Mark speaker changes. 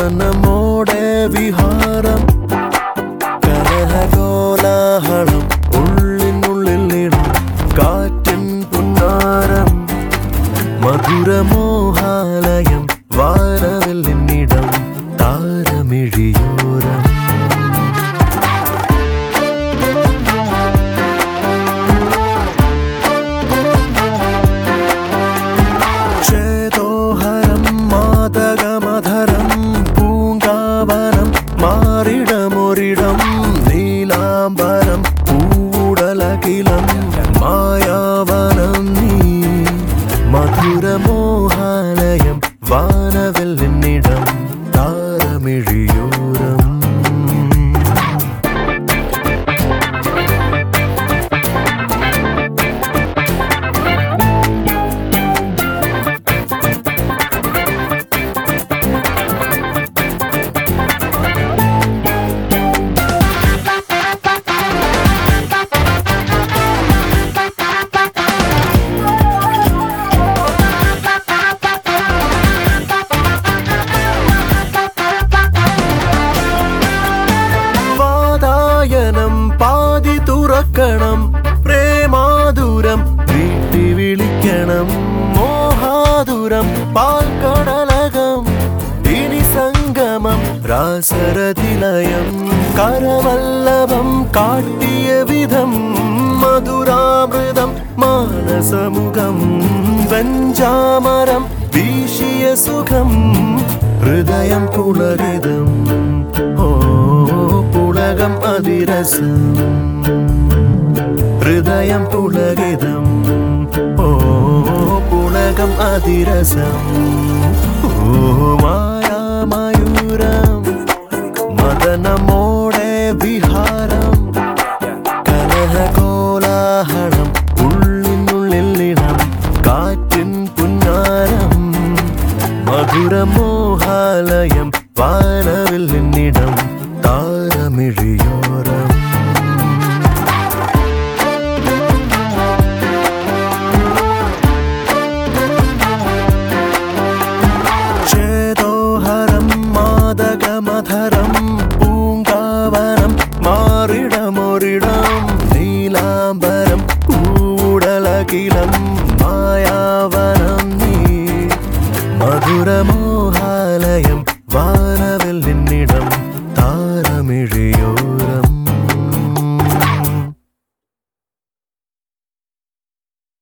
Speaker 1: മദനമോടെ വിഹാരം കലഹകോലാഹളം ഉള്ളിനുള്ളിൽ ഇടും കാറ്റിൻ പുന്നാരം മധുരമോഹാലയം വാനവെല്ലിന്നിടം താരമിഴിയോരം ചേതോഹരം മാതകമധരം പൂങ്കാവനം മാറിടമൊരിടം നീലാംബരം പൂടലകിലം മായാവനം നീ മധുരമോഹാലയം വാനവെല്ലിന്നിടം താരമിഴിയോരം വാതായനം പാതി തുറക്കണം പ്രേമാതുരം വീട്ടി വിളിക്കണം മോഹാതുരം പാൽക്കടലകം ഇനി സംഗമം രാസരതിലയം കരവല്ലഭം കാട്ടിയ വിധം മധുരാമൃതം മാനസമുഖം വെഞ്ചാമരം വീശിയ സുഖം ഹൃദയം പുളരിതം ഓ പുളകം അതിരസം ഹൃദയം പുളകിതം ഓ പുളകം അതിരസം ഓ മായാമയൂരം മദനമോടെ വിഹാരം കലഹകോലാഹളം ഉള്ളിനുള്ളിലിടം കാറ്റിൻ പുന്നാരം മധുരമോഹാലയം വാനവില്ലിന്നിടം താരമിഴിയോരം ചേതോഹരം മാതകമധരം പൂങ്കാവനം മാറിടമൊരിടം നീലാംബരം കൂടലകിലം മായാവനം നീ മധുരമോഹാലയം വാനവെല്ലിന്നിടം താരമിഴിയോരം